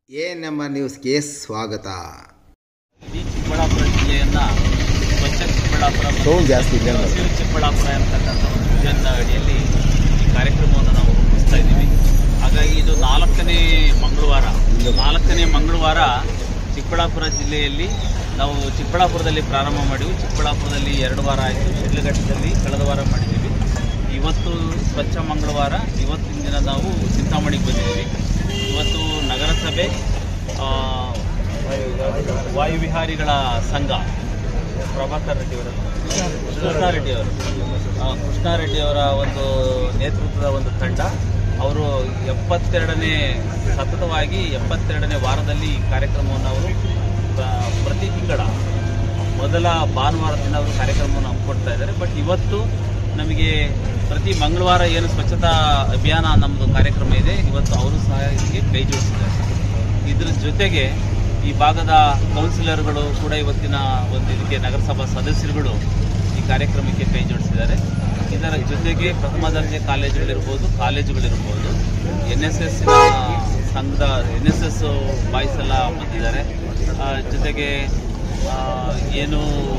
A number ನ್ಯೂಸ್ಗೆ ಸ್ವಾಗತ ಇಡೀ ಚಿಕ್ಕಬಳ್ಳಾಪುರ ಜಿಲ್ಲೆಯನ್ನ ಸ್ವಚ್ಛ ಚಿಕ್ಕಬಳ್ಳಾಪುರ ಮತ್ತು ಸೌಂಡ್ ಜಾಸ್ತಿ ಇದೆ ಅಂದ್ರೆ. ಹಸಿರು ಚಿಕ್ಕಬಳ್ಳಾಪುರ ಅಂತಕ್ಕಂಥ ಒಂದು ವಿಷನ್ ಅಡಿಯಲ್ಲಿ ಈ ಕಾರ್ಯಕ್ರಮವನ್ನು ನಾವು ರೂಪಿಸ್ತಾ ಇದ್ದೀವಿ ಹಾಗಾಗಿ ಇದು ನಾಲ್ಕನೇ ಮಂಗಳವಾರ ನಾಲ್ಕನೇ ಮಂಗಳವಾರ ಚಿಕ್ಕಬಳ್ಳಾಪುರ ಜಿಲ್ಲೆಯಲ್ಲಿ ನಾವು ಚಿಕ್ಕಬಳ್ಳಾಪುರದಲ್ಲಿ ಪ್ರಾರಂಭ ಮಾಡಿವಿ ಚಿಕ್ಕಬಳ್ಳಾಪುರದಲ್ಲಿ ಎರಡು ವಾರ ಆಯಿತು ಶಿಡ್ಲಘಟ್ಟದಲ್ಲಿ ಕಳೆದ ವಾರ ಮಾಡಿದ್ದೀವಿ ಇವತ್ತು ಸ್ವಚ್ಛ ಮಂಗಳವಾರ ಇವತ್ತಿನ ದಿನ ನಾವು ಚಿಂತಾಮಣಿಗೆ ಬಂದಿದ್ದೀವಿ ಇವತ್ತು ನಗರಸಭೆ ಆ, ವಾಯುವಿಹಾರಿಗಳ ಸಂಘ ಪ್ರಭಾಕರ್ ರೆಡ್ಡಿ ಅವರ ಕೃಷ್ಣಾರೆಡ್ಡಿ ಅವರು ಆ, ಕೃಷ್ಣಾರೆಡ್ಡಿ ಅವರ ಒಂದು ನೇತೃತ್ವದ ಒಂದು ತಂಡ ಅವರು ಎಪ್ಪತ್ತೆರಡನೇ ಸತತವಾಗಿ ಎಪ್ಪತ್ತೆರಡನೇ ವಾರದಲ್ಲಿ ಈ ಕಾರ್ಯಕ್ರಮವನ್ನು ಅವರು ಪ್ರ- ಪ್ರತಿ ತಿಂಗಳ ಮೊದಲ ಭಾನುವಾರ ದಿನ ಅವರು ಕಾರ್ಯಕ್ರಮವನ್ನು ಹಮ್ಮಿಕೊಡ್ತಾ ಇದ್ದಾರೆ ಬಟ್ ಇವತ್ತು ನಮಗೆ ಪ್ರತಿ ಮಂಗಳವಾರ ಏನು ಸ್ವಚ್ಛತಾ ಅಭಿಯಾನ ನಮ್ಮದು ಕಾರ್ಯಕ್ರಮ ಇದೆ ಇವತ್ತು ಅವರು ಸಹ ಇದಕ್ಕೆ ಕೈ ಜೋಡಿಸಿದ್ದಾರೆ ಇದ್ರ ಜೊತೆಗೆ ಈ ಭಾಗದ ಕೌನ್ಸಿಲರ್ಗಳು ಕೂಡ ಇವತ್ತಿನ ಒಂದು ಇದಕ್ಕೆ ನಗರಸಭಾ ಸದಸ್ಯರುಗಳು ಈ ಕಾರ್ಯಕ್ರಮಕ್ಕೆ ಕೈ ಜೋಡಿಸಿದ್ದಾರೆ ಇದರ ಜೊತೆಗೆ ಪ್ರಥಮ ದರ್ಜೆ ಕಾಲೇಜುಗಳಿರ್ಬೋದು ಕಾಲೇಜುಗಳಿರ್ಬೋದು ಎನ್ ಎಸ್ ಎಸ್ಸಿನ ಸಂಘದ ಎನ್ ಎಸ್ ಎಸ್ ಬಾಯ್ಸ್ ಎಲ್ಲ ಬಂದಿದ್ದಾರೆ ಆ, ಜೊತೆಗೆ ಆ, ಏನು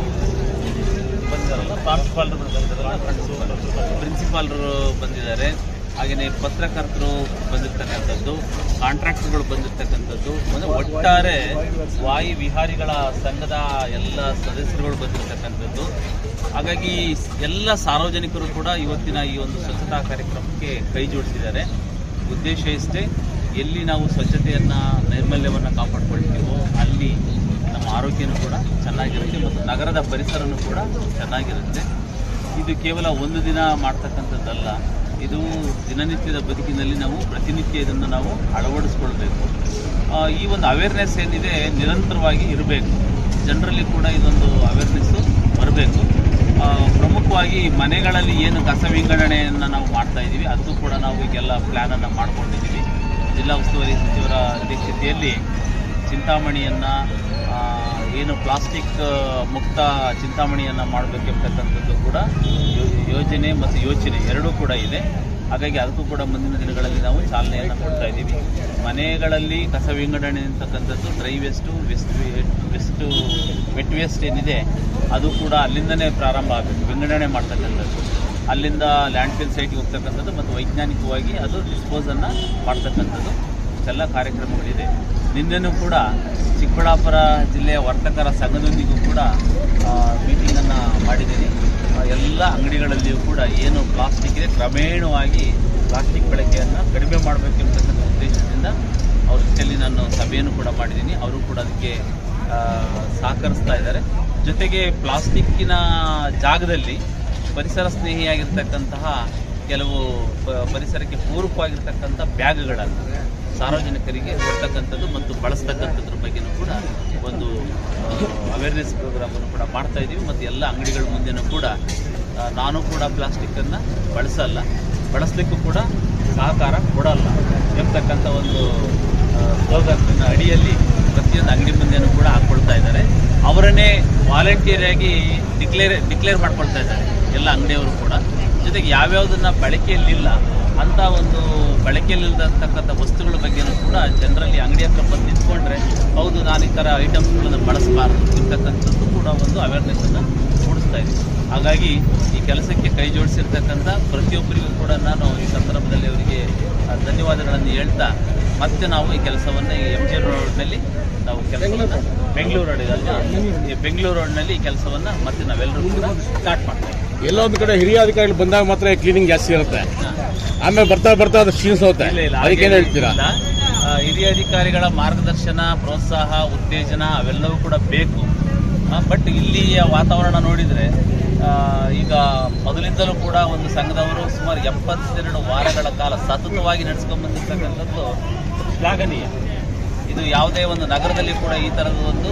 ಬಂದಿದ್ದಾರಲ್ಲ ಪ್ರಾಂಶುಪಾಲರು ಬಂದಿದ್ದಾರಲ್ಲ ಪ್ರಿನ್ಸಿಪಾಲರು ಬಂದಿದ್ದಾರೆ ಹಾಗೆಯೇ ಪತ್ರಕರ್ತರು ಬಂದಿರ್ತಕ್ಕಂಥದ್ದು ಕಾಂಟ್ರಾಕ್ಟರ್ಗಳು ಬಂದಿರ್ತಕ್ಕಂಥದ್ದು ಅಂದರೆ ಒಟ್ಟಾರೆ ವಾಯು ವಿಹಾರಿಗಳ ಸಂಘದ ಎಲ್ಲ ಸದಸ್ಯರುಗಳು ಬಂದಿರತಕ್ಕಂಥದ್ದು ಹಾಗಾಗಿ ಎಲ್ಲ ಸಾರ್ವಜನಿಕರು ಕೂಡ ಇವತ್ತಿನ ಈ ಒಂದು ಸ್ವಚ್ಛತಾ ಕಾರ್ಯಕ್ರಮಕ್ಕೆ ಕೈ ಜೋಡಿಸಿದ್ದಾರೆ ಉದ್ದೇಶ ಇಷ್ಟೇ ಎಲ್ಲಿ ನಾವು ಸ್ವಚ್ಛತೆಯನ್ನು ನೈರ್ಮಲ್ಯವನ್ನು ಕಾಪಾಡ್ಕೊಳ್ತೀವೋ ಅಲ್ಲಿ ನಮ್ಮ ಆರೋಗ್ಯನೂ ಕೂಡ ಚೆನ್ನಾಗಿರುತ್ತೆ ಮತ್ತು ನಗರದ ಪರಿಸರನೂ ಕೂಡ ಚೆನ್ನಾಗಿರುತ್ತೆ ಇದು ಕೇವಲ ಒಂದು ದಿನ ಮಾಡ್ತಕ್ಕಂಥದ್ದಲ್ಲ ಇದು ದಿನನಿತ್ಯದ ಬದುಕಿನಲ್ಲಿ ನಾವು ಪ್ರತಿನಿತ್ಯ ಇದನ್ನು ನಾವು ಅಳವಡಿಸ್ಕೊಳ್ಬೇಕು ಆ, ಈ ಒಂದು ಅವೇರ್ನೆಸ್ ಏನಿದೆ ನಿರಂತರವಾಗಿ ಇರಬೇಕು ಜನರಲ್ಲಿ ಕೂಡ ಇದೊಂದು ಅವೇರ್ನೆಸ್ಸು ಬರಬೇಕು ಪ್ರಮುಖವಾಗಿ ಮನೆಗಳಲ್ಲಿ ಏನು ಕಸ ವಿಂಗಡಣೆಯನ್ನು ನಾವು ಮಾಡ್ತಾ ಇದ್ದೀವಿ ಅದು ಕೂಡ ನಾವು ಈಗೆಲ್ಲ ಪ್ಲ್ಯಾನನ್ನು ಮಾಡ್ಕೊಂಡಿದ್ದೀವಿ ಜಿಲ್ಲಾ ಉಸ್ತುವಾರಿ ಸಚಿವರ ಅಧ್ಯಕ್ಷತೆಯಲ್ಲಿ ಚಿಂತಾಮಣಿಯನ್ನು ಏನು ಪ್ಲಾಸ್ಟಿಕ್ ಮುಕ್ತ ಚಿಂತಾಮಣಿಯನ್ನು ಮಾಡಬೇಕೆಂಬತಕ್ಕಂಥದ್ದು ಕೂಡ ಯೋ- ಯೋಜನೆ ಮತ್ತು ಯೋಚನೆ ಎರಡೂ ಕೂಡ ಇದೆ ಹಾಗಾಗಿ ಅದಕ್ಕೂ ಕೂಡ ಮುಂದಿನ ದಿನಗಳಲ್ಲಿ ನಾವು ಚಾಲನೆಯನ್ನು ಕೊಡ್ತಾ ಇದ್ದೀವಿ ಮನೆಗಳಲ್ಲಿ ಕಸ ವಿಂಗಡಣೆ ಅಂತಕ್ಕಂಥದ್ದು dry waste waste waste wet waste ಏನಿದೆ ಅದು ಕೂಡ ಅಲ್ಲಿಂದನೇ ಪ್ರಾರಂಭ ಆಗಬೇಕು ವಿಂಗಡಣೆ ಮಾಡ್ತಕ್ಕಂಥದ್ದು ಅಲ್ಲಿಂದ ಲ್ಯಾಂಡ್ ಫಿಲ್ ಸೈಟ್ಗೆ ಹೋಗ್ತಕ್ಕಂಥದ್ದು ಮತ್ತು ವೈಜ್ಞಾನಿಕವಾಗಿ ಅದು ಡಿಸ್ಪೋಸನ್ನು ಮಾಡ್ತಕ್ಕಂಥದ್ದು ಇಷ್ಟೆಲ್ಲ ಕಾರ್ಯಕ್ರಮಗಳಿದೆ ನಿನ್ನೆನೂ ಕೂಡ ಚಿಕ್ಕಬಳ್ಳಾಪುರ ಜಿಲ್ಲೆಯ ವರ್ತಕರ ಸಂಘದೊಂದಿಗೂ ಕೂಡ ಮೀಟಿಂಗನ್ನು ಮಾಡಿದ್ದೀನಿ ಆ, ಎಲ್ಲ ಅಂಗಡಿಗಳಲ್ಲಿಯೂ ಕೂಡ ಏನು ಪ್ಲಾಸ್ಟಿಕ್ ಇದೆ ಕ್ರಮೇಣವಾಗಿ ಪ್ಲಾಸ್ಟಿಕ್ ಬಳಕೆಯನ್ನು ಕಡಿಮೆ ಮಾಡಬೇಕೆಂಬತಕ್ಕಂಥ ಉದ್ದೇಶದಿಂದ ಅವ್ರ ಜೊತೆಯಲ್ಲಿ ನಾನು ಸಭೆಯನ್ನು ಕೂಡ ಮಾಡಿದ್ದೀನಿ ಅವರು ಕೂಡ ಅದಕ್ಕೆ ಆ, ಸಹಕರಿಸ್ತಾ ಇದ್ದಾರೆ ಜೊತೆಗೆ ಪ್ಲಾಸ್ಟಿಕ್ಕಿನ ಜಾಗದಲ್ಲಿ ಪರಿಸರ ಸ್ನೇಹಿಯಾಗಿರ್ತಕ್ಕಂತಹ ಕೆಲವು ಪ- ಪರಿಸರಕ್ಕೆ ಪೂರಕವಾಗಿರ್ತಕ್ಕಂಥ ಬ್ಯಾಗ್ಗಳನ್ನು ಸಾರ್ವಜನಿಕರಿಗೆ ಕೊಡ್ತಕ್ಕಂಥದ್ದು ಮತ್ತು ಬಳಸ್ತಕ್ಕಂಥದ್ರ ಬಗ್ಗೆನೂ ಕೂಡ ಒಂದು ಅವೇರ್ನೆಸ್ ಪ್ರೋಗ್ರಾಮನ್ನು ಕೂಡ ಮಾಡ್ತಾ ಇದ್ದೀವಿ ಮತ್ತು ಎಲ್ಲ ಅಂಗಡಿಗಳ ಮುಂದೆನೂ ಕೂಡ ಆ, ನಾನು ಕೂಡ ಪ್ಲಾಸ್ಟಿಕ್ಕನ್ನು ಬಳಸಲ್ಲ ಬಳಸಲಿಕ್ಕೂ ಕೂಡ ಸಹಕಾರ ಕೊಡಲ್ಲ ಎಂಬತಕ್ಕಂಥ ಒಂದು ಸ್ಲೋಗನ್ನ ಅಡಿಯಲ್ಲಿ ಪ್ರತಿಯೊಂದು ಅಂಗಡಿ ಮುಂದೆನೂ ಕೂಡ ಹಾಕ್ಕೊಳ್ತಾ ಇದ್ದಾರೆ ಅವರನ್ನೇ ವಾಲಂಟಿಯರ್ ಆಗಿ ಡಿಕ್ಲೇರ್ ಡಿಕ್ಲೇರ್ ಮಾಡ್ಕೊಳ್ತಾ ಇದ್ದಾರೆ ಎಲ್ಲ ಅಂಗಡಿಯವರು ಕೂಡ ಜೊತೆಗೆ ಯಾವ್ಯಾವುದನ್ನ ಬಳಕೆಯಲ್ಲಿಲ್ಲ ಅಂತ ಒಂದು ಬಳಕೆಯಲ್ಲಿಲ್ಲದಂತಕ್ಕಂಥ ವಸ್ತುಗಳ ಬಗ್ಗೆನೂ ಕೂಡ ಜನರಲ್ಲಿ ಅಂಗಡಿ ಹತ್ರ ಬಂದು ನಿಂತ್ಕೊಂಡ್ರೆ ಹೌದು ನಾನು ಈ ಥರ ಐಟಮ್ಸ್ಗಳನ್ನು ಬಳಸಬಾರ್ದು ಇರ್ತಕ್ಕಂಥದ್ದು ಕೂಡ ಒಂದು ಅವೇರ್ನೆಸ್ಸನ್ನು ಮೂಡಿಸ್ತಾ ಇದ್ದೀವಿ ಹಾಗಾಗಿ ಈ ಕೆಲಸಕ್ಕೆ ಕೈ ಜೋಡಿಸಿರ್ತಕ್ಕಂಥ ಪ್ರತಿಯೊಬ್ಬರಿಗೂ ಕೂಡ ನಾನು ಈ ಸಂದರ್ಭದಲ್ಲಿ ಅವರಿಗೆ ಆ, ಧನ್ಯವಾದಗಳನ್ನು ಹೇಳ್ತಾ ಮತ್ತೆ ನಾವು ಈ ಕೆಲಸವನ್ನು ಎಂ ಜಿ ರೋಡ್ನಲ್ಲಿ ನಾವು ಕೆಲಸವನ್ನು ಬೆಂಗಳೂರು ರೋಡ್ ಇದಲ್ವಾ ಈ ಬೆಂಗಳೂರು ರೋಡ್ನಲ್ಲಿ ಈ ಕೆಲಸವನ್ನು ಮತ್ತೆ ನಾವೆಲ್ಲರೂ ಕೂಡ ಸ್ಟಾರ್ಟ್ ಮಾಡ್ತೇವೆ ಎಲ್ಲೋ ಒಂದು ಕಡೆ ಹಿರಿಯ ಅಧಿಕಾರಿಗಳು ಬಂದಾಗ ಮಾತ್ರ ಕ್ಲೀನಿಂಗ್ ಜಾಸ್ತಿ ಇರುತ್ತೆ ಆಮೇಲೆ ಬರ್ತಾ ಬರ್ತಾ ಅದು ಕ್ಷೀಣಿಸೋಗುತ್ತೆ ಇಲ್ಲ ಇಲ್ಲ ಅದಕ್ಕೇನು ಹಾಗೇನು ಹೇಳ್ತೀರಾ ಇಲ್ಲ. ಆ, ಹಿರಿಯ ಅಧಿಕಾರಿಗಳ ಮಾರ್ಗದರ್ಶನ ಪ್ರೋತ್ಸಾಹ ಉತ್ತೇಜನ ಅವೆಲ್ಲವೂ ಕೂಡ ಬೇಕು ಬಟ್ ಇಲ್ಲಿಯ ವಾತಾವರಣ ನೋಡಿದರೆ ಆ, ಈಗ ಮೊದಲಿಂದಲೂ ಕೂಡ ಒಂದು ಸಂಘದವರು ಸುಮಾರು ಎಪ್ಪತ್ತೆರಡು ವಾರಗಳ ಕಾಲ ಸತತವಾಗಿ ನಡೆಸ್ಕೊಂಡ್ ಬಂದಿರ್ತಕ್ಕಂಥದ್ದು ಶ್ಲಾಘನೀಯ ಇದು ಯಾವುದೇ ಒಂದು ನಗರದಲ್ಲಿ ಕೂಡ ಈ ಥರದ ಒಂದು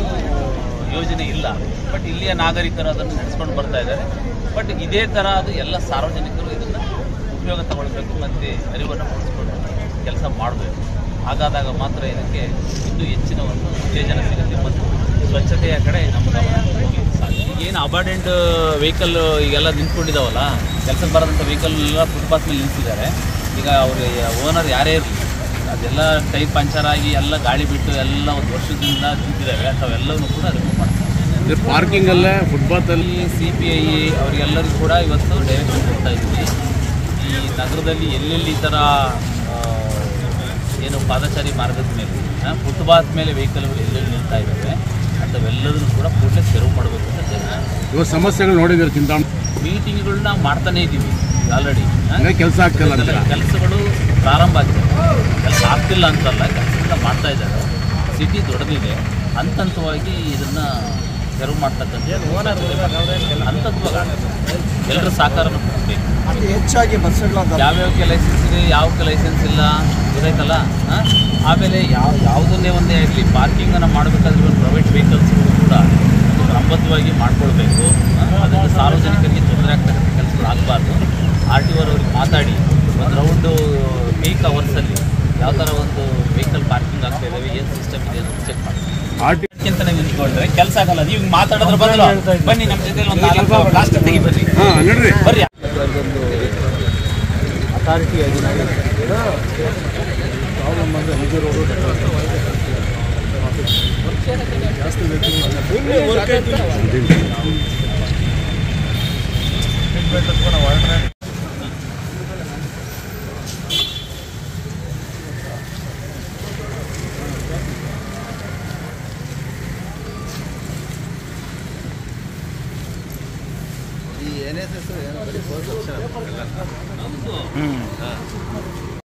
ಯೋಜನೆ ಇಲ್ಲ ಬಟ್ ಇಲ್ಲಿಯ ನಾಗರಿಕರು ಅದನ್ನು ನಡೆಸ್ಕೊಂಡು ಬರ್ತಾ ಇದ್ದಾರೆ ಬಟ್ ಇದೇ ಥರ ಅದು ಎಲ್ಲ ಸಾರ್ವಜನಿಕರು ಇದನ್ನು ಉಪಯೋಗ ತಗೊಳ್ಬೇಕು ಮತ್ತು ಅರಿವನ್ನು ಮೂಡಿಸ್ಕೊಂಡು ಕೆಲಸ ಮಾಡಬೇಕು ಹಾಗಾದಾಗ ಮಾತ್ರ ಇದಕ್ಕೆ ಇನ್ನೂ ಹೆಚ್ಚಿನ ಒಂದು ಉತ್ತೇಜನ ಸಿಗುತ್ತೆ ಮತ್ತು ಸ್ವಚ್ಛತೆಯ ಕಡೆ ನಮ್ಮ ಗಮನ ಹೋಗ್ಲಿಕ್ಕೆ ಸಾಧ್ಯ ಏನು ಅಬಾರ್ಡೆಂಟ್ ವೆಹಿಕಲ್ ಈಗೆಲ್ಲ ನಿಂತ್ಕೊಂಡಿದ್ದಾವಲ್ಲ ಕೆಲಸಕ್ಕೆ ಬರೋದಂಥ ವೆಹಿಕಲ್ ಎಲ್ಲ ಫುಟ್ಪಾತ್ ಮೇಲೆ ನಿಲ್ಲಿಸಿದ್ದಾರೆ ಈಗ ಅವ್ರ ಓನರ್ ಯಾರೇ ಇರಲಿ ಅದೆಲ್ಲ ಟೈರ್ ಪಂಚರ್ ಆಗಿ ಎಲ್ಲ ಗಾಳಿ ಬಿಟ್ಟು ಎಲ್ಲ ಒಂದು ವರ್ಷದಿಂದ ನಿಂತಿದ್ದಾವೆ ಅಂಥವೆಲ್ಲವೂ ಕೂಡ ರಿಮೂವ್ ಮಾಡ್ತಾರೆ ಪಾರ್ಕಿಂಗ್ ಅಲ್ಲೇ ಫುಟ್ಪಾತ್ ಅಲ್ಲಿ ಈ ಸಿ ಪಿ ಐ ಅವರಿಗೆಲ್ಲರಿಗೂ ಕೂಡ ಇವತ್ತು ಡೈರೆಕ್ಷನ್ ಕೊಡ್ತಾ ಇದ್ದೀವಿ ಈ ನಗರದಲ್ಲಿ ಎಲ್ಲೆಲ್ಲಿ ಈ ಥರ ಆ, ಏನು ಪಾದಚಾರಿ ಮಾರ್ಗದ ಮೇಲೆ ಫುಟ್ಪಾತ್ ಮೇಲೆ ವೆಹಿಕಲ್ಗಳು ಎಲ್ಲೆಲ್ಲಿ ನಿಲ್ತಾ ಇದ್ದಾವೆ ಅಂಥವೆಲ್ಲದನ್ನು ಕೂಡ ಕೂಡಲೇ ತೆರವು ಮಾಡಬೇಕು ಅಂತ ಜನ ಇವಾಗ ಸಮಸ್ಯೆಗಳು ನೋಡಿದ್ರೆ ಚಿಂತಾಮಣಿ ಮೀಟಿಂಗ್ಗಳನ್ನ ಮಾಡ್ತಾನೇ ಇದ್ದೀವಿ ಆಲ್ರೆಡಿ ಕೆಲಸ ಆಗ್ತಿಲ್ಲ ಅಂತ ಕೆಲಸಗಳು ಪ್ರಾರಂಭ ಆಗಿದೆ ಕೆಲಸ ಆಗ್ತಿಲ್ಲ ಅಂತಲ್ಲ ಕೆಲಸಗಳನ್ನ ಮಾಡ್ತಾ ಇದ್ದಾರೆ ಸಿಟಿ ದೊಡ್ಡದಿದೆ ಹಂತ ಹಂತವಾಗಿ ಇದನ್ನ ತೆರವು ಮಾಡ್ತಕ್ಕಂಥ ಹಂತತ್ವಾಗ ಎಲ್ಲರ ಸಹಕಾರನೂ ಕೊಡಬೇಕು ಅತಿ ಹೆಚ್ಚಾಗಿ ಬಸ್ಸುಗಳು ಯಾವ್ಯಾವಕ್ಕೆ ಲೈಸೆನ್ಸ್ ಇದೆ ಯಾವಕ್ಕೆ ಲೈಸೆನ್ಸ್ ಇಲ್ಲ ಗೊತ್ತಾಯ್ತಲ್ಲ ಆ? ಆಮೇಲೆ ಯಾವ ಯಾವುದನ್ನೇ ಒಂದೇ ಆಗಲಿ ಪಾರ್ಕಿಂಗನ್ನು ಮಾಡಬೇಕಾದ್ರೆ ಒಂದು ಪ್ರೈವೇಟ್ ವೆಹಿಕಲ್ಸ್ ಕೂಡ ಒಂದು ಕ್ರಮಬದ್ಧವಾಗಿ ಮಾಡ್ಕೊಳ್ಬೇಕು ಆ? ಅದರಿಂದ ಸಾರ್ವಜನಿಕರಿಗೆ ತೊಂದರೆ ಆಗ್ತಕ್ಕಂಥ ಕೆಲಸಗಳು ಆಗಬಾರ್ದು ಆರ್ ಟಿ ಅವ್ರಿಗೆ ಮಾತಾಡಿ ಒಂದು ರೌಂಡು ಪೀಕ್ ಅವರ್ಸಲ್ಲಿ ಯಾವ ಥರ ಒಂದು ವೆಹಿಕಲ್ ಪಾರ್ಕಿಂಗ್ ಆಗ್ತಾ ಇದ್ದಾವೆ ಏನು ಸಿಸ್ಟಮ್ ಇದೆ ಅಂತ ಚೆಕ್ ಮಾಡಿ ಆರ್ ಟಿ ಅದಕ್ಕಿಂತ ನಿಂತ್ಕೊಂಡ್ರೆ ಕೆಲಸ ಆಗಲ್ಲ ನೀವು ಮಾತಾಡೋದ್ರ ಬದಲು ಬನ್ನಿ ನಮ್ಮ ಜೊತೆ ಒಂದು ನಾಲ್ಕು ಪ್ಲಾಸ್ಟಿಕ್ ತೆಗಿ ಬರ್ರಿ ಹಾಂ ನಡ್ರಿ ಬರ್ರಿ ಅಥಾರಿಟಿ ಆಗಿ ಪ್ರಾಬ್ಲಮ್ ಅಂದರೆ ನಿಜ ರೋಡು ಜಾಸ್ತಿ ಈ ಎನ್ ಎಸ್ ಎಸ್ ನಮ್ದು